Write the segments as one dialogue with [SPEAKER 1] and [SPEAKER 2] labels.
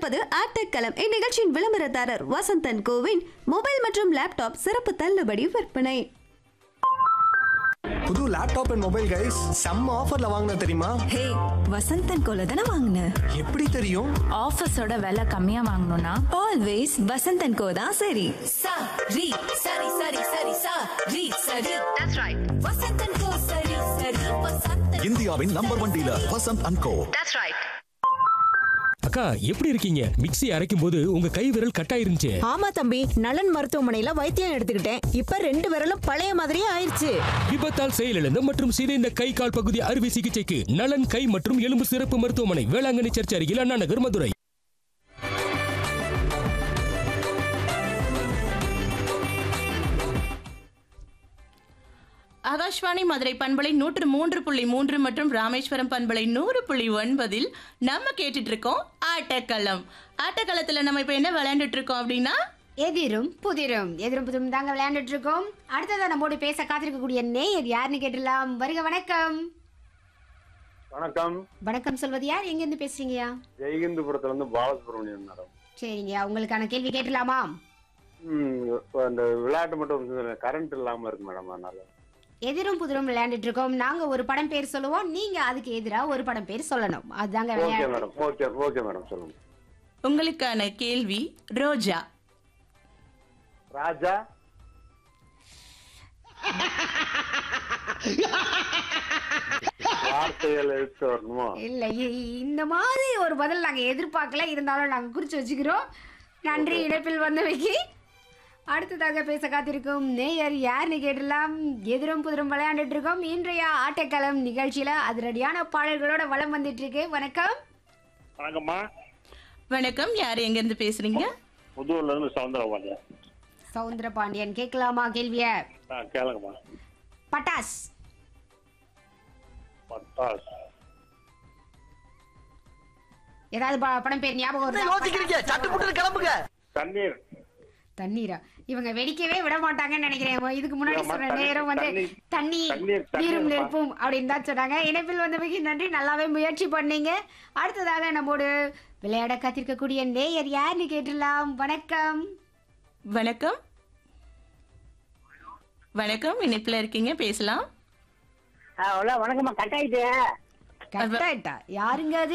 [SPEAKER 1] கொண்டிருப்பது ஆட்டக்களம் இந்நிகழ்ச்சியின் விளம்பரதாரர் வசந்தன் கோவின் மொபைல் மற்றும் லேப்டாப் சிறப்பு தள்ளுபடி விற்பனை
[SPEAKER 2] புது லேப்டாப் அண்ட் மொபைல் கைஸ் செம்ம ஆஃபர்ல வாங்கின தெரியுமா
[SPEAKER 3] ஹே வசந்தன் கோல தானே வாங்கின
[SPEAKER 2] எப்படி தெரியும்
[SPEAKER 4] ஆஃபீஸோட விலை கம்மியா வாங்கணும்னா
[SPEAKER 3] ஆல்வேஸ் வசந்தன் கோ தான் சரி
[SPEAKER 5] sa ri sari sari sari sa ri sari that's right vasantan ko sari sari vasantan
[SPEAKER 6] இந்தியாவின் number one dealer Vasanth and co
[SPEAKER 5] that's right
[SPEAKER 7] அக்கா எப்படி இருக்கீங்க மிக்ஸி அரைக்கும் போது உங்க கை விரல் கட்டாயிருந்துச்சு
[SPEAKER 8] ஆமா தம்பி நலன் மருத்துவமனையில வைத்தியம் எடுத்துக்கிட்டேன் இப்ப ரெண்டு விரலும் பழைய மாதிரியே ஆயிருச்சு
[SPEAKER 7] விபத்தால் செயலிழந்த மற்றும் சிதைந்த கை கால் பகுதி அறுவை சிகிச்சைக்கு நலன் கை மற்றும் எலும்பு சிறப்பு மருத்துவமனை வேளாங்கண்ணி சர்ச் அருகில் அண்ணா நகர் மதுரை
[SPEAKER 9] ஆகாஷ்வாணி மதுரை பண்பலை நூற்று மூன்று புள்ளி மூன்று மற்றும் ராமேஸ்வரம் பண்பலை நூறு புள்ளி ஒன்பதில் நம்ம கேட்டுட்டு இருக்கோம் ஆட்டக்களம் ஆட்டக்களத்துல நம்ம இப்ப என்ன விளையாண்டுட்டு இருக்கோம் அப்படின்னா
[SPEAKER 10] எதிரும் புதிரும் எதிரும் புதிரும் தாங்க விளையாண்டுட்டு இருக்கோம் அடுத்ததா நம்மோடு பேச காத்திருக்கக்கூடிய நேயர் யாருன்னு கேட்டுடலாம் வருக வணக்கம்
[SPEAKER 11] வணக்கம்
[SPEAKER 10] வணக்கம் சொல்வது யார் எங்க இருந்து பேசுறீங்கயா
[SPEAKER 11] ஜெயகிந்துபுரத்துல இருந்து பாலசுப்ரமணியன் மேடம்
[SPEAKER 10] சரிங்கய்யா உங்களுக்கான கேள்வி கேட்டலாமா
[SPEAKER 11] ம், இப்ப அந்த விளையாட்டு மட்டும் கரண்ட் இல்லாம இருக்கு மேடம் அதனால
[SPEAKER 10] எதிரும் புதிரும் விளையாண்டுட்டு இருக்கோம் நாங்க ஒரு படம் பேர் சொல்லுவோம் நீங்க அதுக்கு எதிரா ஒரு படம் பேர் சொல்லணும் அதுதாங்க
[SPEAKER 11] ஓகே
[SPEAKER 10] விளையாட்டு
[SPEAKER 11] மேடம் ஓகே ஓகே மேடம் சொல்லுங்க
[SPEAKER 9] உங்களுக்கான கேள்வி ரோஜா
[SPEAKER 11] ராஜா வார்த்தைகள் எழுத்து வரணுமோ
[SPEAKER 10] இல்ல இ- இந்த மாதிரி ஒரு பதில் நாங்க எதிர்பார்க்கல இருந்தாலும் நாங்க குறிச்சு வச்சுக்கிறோம் நன்றி இணைப்பில் வந்தவைக்கு அடுத்ததாக பேச காத்திருக்கும் நேயர் யாருன்னு கேட்டலாம் எதிரும் புதிரும் விளையாண்டுட்டு இருக்கோம் இன்றைய ஆட்டக்களம் நிகழ்ச்சியில அதிரடியான பாடல்களோட வளம் வந்துட்டு இருக்கு வணக்கம்
[SPEAKER 11] வணக்கம்மா
[SPEAKER 9] வணக்கம் யார் எங்க இருந்து பேசுறீங்க
[SPEAKER 11] புதூர்ல இருந்து சவுந்தரபாண்டியா
[SPEAKER 10] சவுந்தர பாண்டியன் கேட்கலாமா கேள்விய
[SPEAKER 11] கேளுங்கம்மா
[SPEAKER 10] பட்டாஸ்
[SPEAKER 11] பட்டாஸ்
[SPEAKER 10] ஏதாவது ப- படம் பேர் ஞாபகம் வருதா?
[SPEAKER 2] கிளம்புங்க
[SPEAKER 11] தண்ணீர்
[SPEAKER 10] தண்ணீரா இவங்க வெடிக்கவே விட மாட்டாங்கன்னு நினைக்கிறேன் இதுக்கு முன்னாடி
[SPEAKER 11] ஆமா,
[SPEAKER 10] சொன்ன
[SPEAKER 11] தண்ணி-
[SPEAKER 10] நேரம் வந்து
[SPEAKER 11] தண்ணி-
[SPEAKER 10] தண்ணி
[SPEAKER 11] தண்ணீர், தண்ணீர்
[SPEAKER 10] நீரும்
[SPEAKER 11] பா.
[SPEAKER 10] நெருப்பும் அப்படின்னு தான் சொன்னாங்க இணைப்பில் வந்தவைக்கு நன்றி நல்லாவே முயற்சி பண்ணீங்க அடுத்ததாக நம்மோடு விளையாட காத்திருக்கக்கூடிய நேயர் யாருன்னு கேட்டுடலாம் வணக்கம்
[SPEAKER 9] வணக்கம் வணக்கம் இணைப்புல இருக்கீங்க பேசலாம்
[SPEAKER 12] வணக்கம்மா கட் ஆயிட்டு
[SPEAKER 10] கரெக்டா யாருங்க அது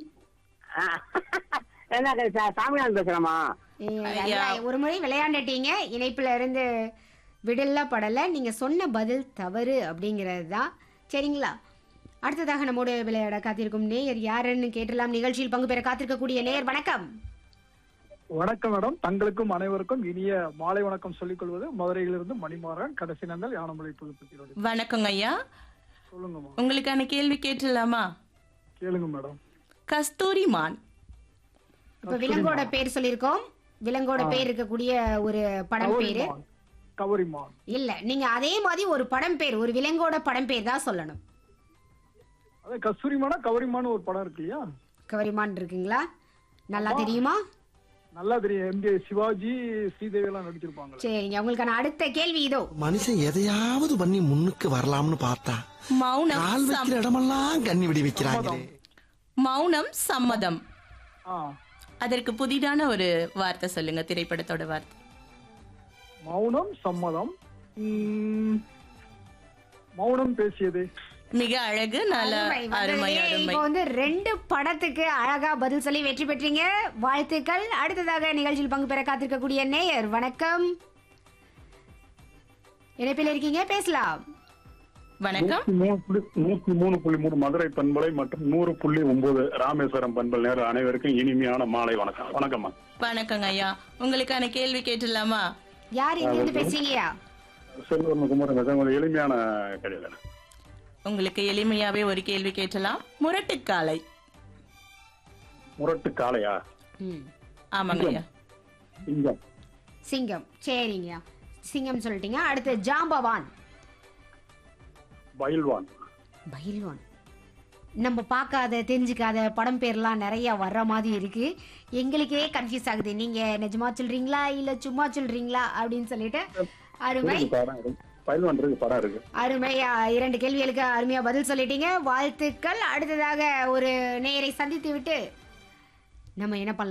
[SPEAKER 12] என்ன சா- சாமிநாதன் பேசுறேம்மா
[SPEAKER 10] ஏ, நல்லா ஒரு முறை விளையாண்டுட்டீங்க இணைப்புல இருந்து விடல படல நீங்க சொன்ன பதில் தவறு அப்படிங்கிறது தான் சரிங்களா அடுத்ததாக நம்மோடு விளையாட காத்திருக்கும் நேயர் யாருன்னு கேட்டலாம் நிகழ்ச்சியில் பங்கு பெற காத்திருக்கக்கூடிய நேயர் வணக்கம்
[SPEAKER 13] வணக்கம் மேடம் தங்களுக்கும் அனைவருக்கும் இனிய மாலை வணக்கம் சொல்லிக் கொள்வது மதுரையிலிருந்து மணிமாறன் கடைசி நந்தல் யானமலை புதுப்பட்டியோட
[SPEAKER 9] வணக்கங்க ஐயா
[SPEAKER 13] சொல்லுங்கம்மா
[SPEAKER 9] உங்களுக்கான கேள்வி கேட்டுடலாமா
[SPEAKER 13] கேளுங்க மேடம்
[SPEAKER 9] கஸ்தூரி மான்
[SPEAKER 10] இப்ப விலங்கோட பேர் சொல்லியிருக்கோம் விலங்கோட பேர் இருக்கக்கூடிய ஒரு படம் பேரு
[SPEAKER 13] கவரிமான்
[SPEAKER 10] இல்ல நீங்க அதே மாதிரி ஒரு படம் பேர் ஒரு விலங்கோட படம் பேர் தான் சொல்லணும்
[SPEAKER 13] அதே கஸ்தூரிமானா கவரிமான் ஒரு படம் இருக்கு இல்லையா
[SPEAKER 10] கவரிமான் இருக்குங்களா நல்லா தெரியுமா
[SPEAKER 13] நல்லா தெரியும் எம்ஜே சிவாஜி ஸ்ரீதேவி எல்லாம் நடிச்சிருப்பாங்க
[SPEAKER 10] சரிங்க உங்களுக்கான அடுத்த கேள்வி இதோ
[SPEAKER 2] மனுஷன் எதையாவது பண்ணி முன்னுக்கு வரலாம்னு பார்த்தா
[SPEAKER 9] மௌனம்
[SPEAKER 2] கால்
[SPEAKER 9] சம்-
[SPEAKER 2] வைக்கிற இடமெல்லாம் கண்ணி விடி வைக்கிறாங்களே
[SPEAKER 9] மௌனம் சம்மதம்
[SPEAKER 13] ஆ
[SPEAKER 9] அதற்கு புதிதான ஒரு வார்த்தை சொல்லுங்க திரைப்படத்தோட வார்த்தை
[SPEAKER 13] மௌனம் சம்மதம் உம், மௌனம் பேசியது
[SPEAKER 9] மிக அழகு நல்ல
[SPEAKER 10] அருமை,
[SPEAKER 9] அருமை
[SPEAKER 10] வந்ததுலயே
[SPEAKER 9] அருமை
[SPEAKER 10] இப்போ வந்து ரெண்டு படத்துக்கு அழகா பதில் சொல்லி வெற்றி பெற்றீங்க வாழ்த்துக்கள் அடுத்ததாக நிகழ்ச்சியில் பங்கு பெற காத்திருக்கக்கூடிய நேயர் வணக்கம் இணைப்பில் இருக்கீங்க பேசலாம்
[SPEAKER 9] வணக்கம்
[SPEAKER 11] மூணு புள்ளி நூத்தி மூணு புள்ளி மூணு மதுரை பண்பலை மற்றும் நூறு புள்ளி ஒன்பது ராமேஸ்வரம் பண்பல் நேரம் அனைவருக்கும் இனிமையான மாலை வணக்கம் வணக்கம்மா
[SPEAKER 9] வணக்கங்க ஐயா உங்களுக்கான கேள்வி கேட்டுடலாமா
[SPEAKER 10] யார் இங்க இருந்து பேசுறீங்கயா
[SPEAKER 11] செல்வன் குமார் கொஞ்சம் எளிமையான கிடையாது
[SPEAKER 9] உங்களுக்கு எளிமையாவே ஒரு கேள்வி கேட்டலாம் முரட்டுக்காலை
[SPEAKER 11] முரட்டு காளையா
[SPEAKER 10] ம்,
[SPEAKER 9] ஆமாங்க ஐயா
[SPEAKER 11] சிங்கம்
[SPEAKER 10] சிங்கம் சரிங்கய்யா சிங்கம் சொல்லிட்டீங்க அடுத்து ஜாம்பவான்
[SPEAKER 11] பயில்வான்
[SPEAKER 10] பயில்வான் நம்ம பார்க்காத தெரிஞ்சுக்காத படம் பேர்லாம் நிறைய வர்ற மாதிரி இருக்கு எங்களுக்கே கன்ஃபியூஸ் ஆகுது நீங்க நிஜமா சொல்றீங்களா இல்ல சும்மா சொல்றீங்களா அப்படின்னு சொல்லிட்டு அருமை
[SPEAKER 11] இருக்கு படம் இருக்கு பயில்வான் இருக்கு படம் இருக்கு
[SPEAKER 10] அருமையா இரண்டு கேள்விகளுக்கு அருமையா பதில் சொல்லிட்டீங்க வாழ்த்துக்கள் அடுத்ததாக ஒரு நேயரை சந்தித்து விட்டு நம்ம என்ன பண்ணலாம்